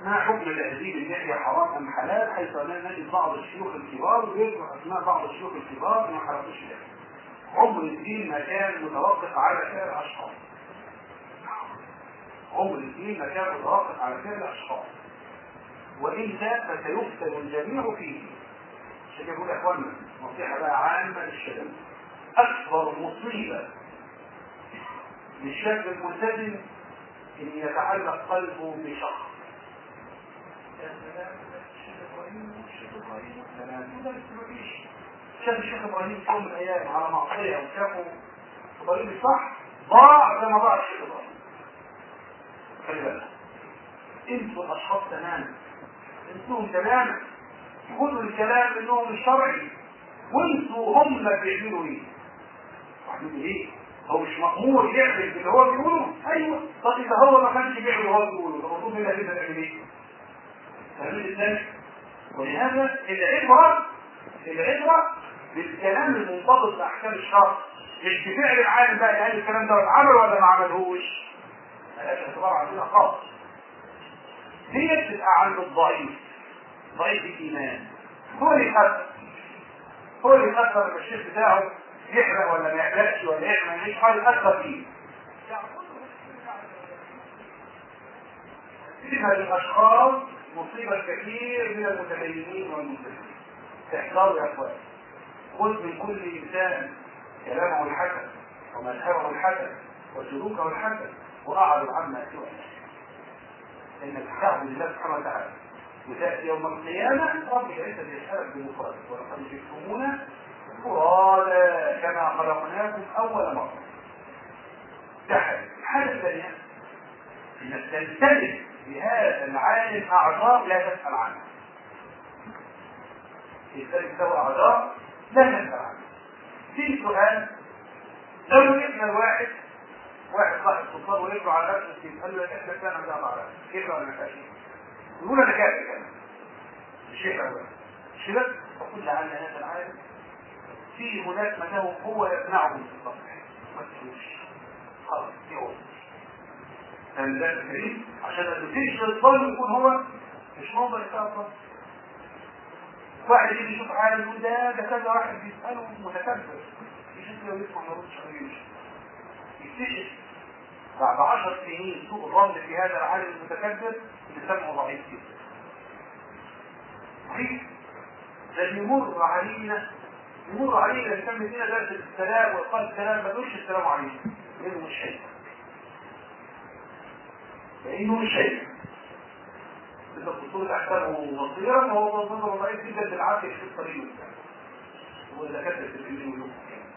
ما حكم تهذيب اللحية حرام أم حلال حيث أننا نجد بعض الشيوخ الكبار ويذكر أسماء بعض الشيوخ الكبار ما حرقوش اللحية عمر الدين ما كان متوقف على فعل أشخاص عمر الدين ما كان متوقف على فعل أشخاص وإلا فسيفتن الجميع فيه عشان يقول يا إخوانا نصيحة بقى عامة للشباب أكبر مصيبة للشاب الملتزم ان يتعلق قلبه بشخص شاف الشيخ ابراهيم في يوم من الايام على معصيه وشافه ابراهيم الصح ضاع زي ما ضاع الشيخ ابراهيم خلي بالك انتوا الاشخاص تماما انتوهم تماما كل الكلام انهم مش شرعي وانتوا هم بيعملوا ايه؟ بيعملوا ايه؟ هو مش مأمور يعمل اللي هو بيقوله ايوه طب اذا هو ما كانش بيعمل اللي هو بيقوله ده المفروض مين اللي يعمل ايه؟ فاهمين ازاي؟ ولهذا العبره العبره بالكلام المنضبط باحكام الشرع مش بفعل العالم بقى يعني الكلام ده عمل ولا ما عملهوش ملهاش اعتبار عندنا خالص دي بتبقى عند الضعيف ضعيف الايمان هو اللي يخسر هو اللي يخسر لما الشيخ بتاعه يحرق ولا ما يحرقش ولا يعمل مش حاجه يخسر فيه فيها للاشخاص مصيبه كثير من المتدينين والمسلمين احذروا يا اخوان خذ من كل انسان كلامه الحسن ومذهبه الحسن وسلوكه الحسن واعرض عما سوى انك تعبد الله سبحانه وتعالى وتاتي يوم القيامه رب العزه يسالك بمفرد ولقد جئتمونا فرادا كما خلقناكم اول مره تحت الحاله الثانيه انك تلتزم بهذا العالم اعضاء لا تسال عنها لذلك له اعضاء لا تسال عنها في سؤال لو جبنا الواحد واحد صاحب سلطان ويطلع على نفسه قال له احنا كان عندنا معركه كيف ولا ما يقول انا كافر كمان الشيخ الاول مش كده فقل لعل هذا العالم في هناك من له هو يقنعه بالتصحيح ما تشوفش خلاص يقول فالله الكريم عشان ما تديش للظلم يكون هو مش موضع يتأثر واحد يجي يشوف عالم يقول ده ده كذا واحد بيسأله متكبر يشوف لو يسمع ما يردش عليه يكتشف بعد عشر سنين سوء الظن في هذا العالم المتكبر لسانه ضعيف جدا ضعيف ده يمر علينا يمر علينا نسمي فينا درس السلام وقال السلام ما تقولش السلام عليكم لانه مش شيء لانه مش شيء اذا الدكتور احسنه مصيرا فهو نظر ضعيف جدا بالعافيه في الطريق واذا كتب في الفيديو يوم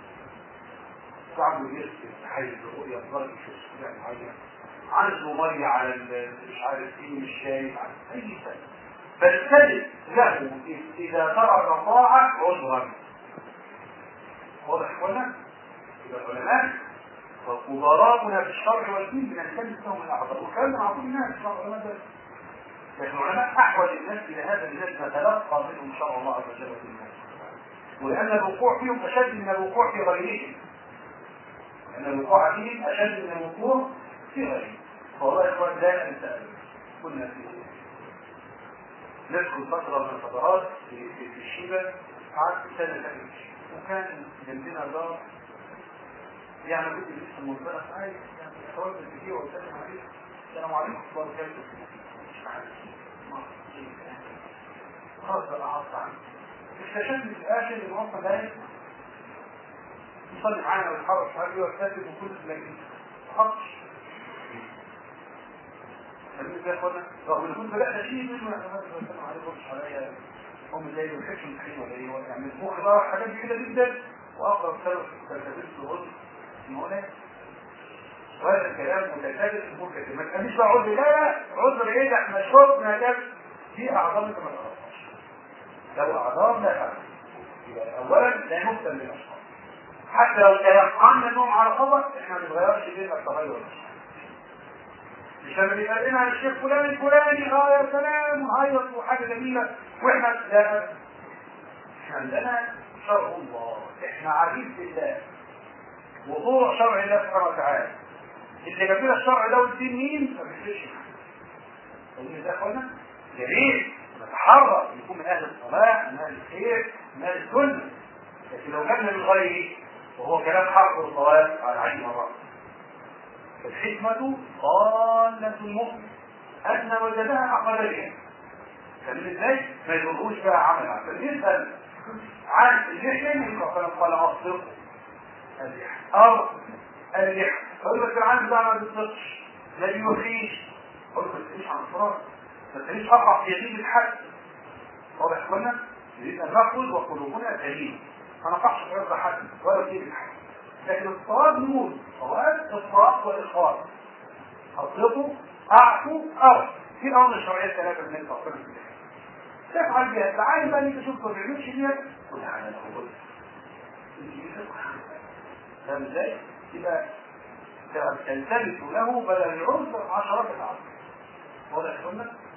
صعب يرسل حيز الرؤية الضرب في الشارع معين عنده مية على مش عارف ايه مش شايف اي شيء فالسلم له اذا ترك طاعة عذرا واضح اخوانا يبقى العلماء وقدراتنا في الشرع والدين بنلتمس لهم الاعذار والكلام ده معقول الناس العلماء ده لكن العلماء احوج الناس الى هذا الناس نتلقى منهم ان شاء الله عز وجل الناس ولان الوقوع فيهم اشد من الوقوع في غيرهم لأن الوقوع فيهم أشد من الوقوع في غيره فوالله يا إخوان لا نسأل كنا في نذكر فترة من الفترات في, في, في الشيبة قعدت سنة تانية وكان جنبنا دار يعني كنت لسه المنطقة عايز يعني أخوات الفيديو وسلم عليه السلام عليكم الله كيف مش عارف خلاص بقى عصر عنه اكتشفت في الآخر إن وصل ده يصلي معانا ويتحرك مش عارف ايه ويكتسب وكل لكن ما حطش فاهمين ازاي يا اخوانا؟ رغم ان كنت بدات اشيل منه يا اخوانا بسلم عليه بص عليا هم زي ما كانش متخيل ولا ايه يعني مخي بقى حاجات كده جدا واقرب سبب فلسفه الغد ان هو لا وهذا الكلام متشابه في امور كثير ما تخليش بقى عذر لا لا عذر ايه ده احنا شفنا ده في اعضاء انت ما تعرفهاش لو اعضاء لا تعرف يبقى اولا لا نهتم بالاشخاص حتى لو تيقنا انهم على خطا احنا ما نتغيرش بين التغير مش لما يبقى لنا الشيخ فلان الفلاني اه يا سلام وهيص وحاجه جميله واحنا لا احنا عندنا شرع الله احنا عبيد لله وضوء شرع الله سبحانه وتعالى اللي جاب لنا الشرع ده والدين مين ما بيفرقش فاهمين ده اخوانا؟ جميل نتحرك نكون من اهل الصلاح من اهل الخير من اهل السنه لكن لو جبنا من غيره وهو كلام حق والصواب على عين مرات الحكمة ضالة المؤمن أن وجدها عقل بها فمن ازاي ما يضرهوش بقى عمل عشان يسأل عن اللحية مثلا قال أصدق اللحية أو اللحية فيقول لك العالم ده ما بيصدقش ما بيوفيش أقول لك ما تسأليش عن الفراغ ما تسأليش أقع في يدين الحد واضح يا اخوانا؟ يريد أن نأخذ وقلوبنا سليمة ما نقعش في عرض حد ولا في الحد لكن الصواب نقول صواب إطلاق والإخراج أطلقوا أعفوا أو في الأمر الشرعية ثلاثة من التفصيل تفعل بها تعالى بقى انت شوف ما بيعملش دي قول على الخبز فاهم ازاي؟ يبقى تلتمس له بدل العنصر عشرات العشر واضح يا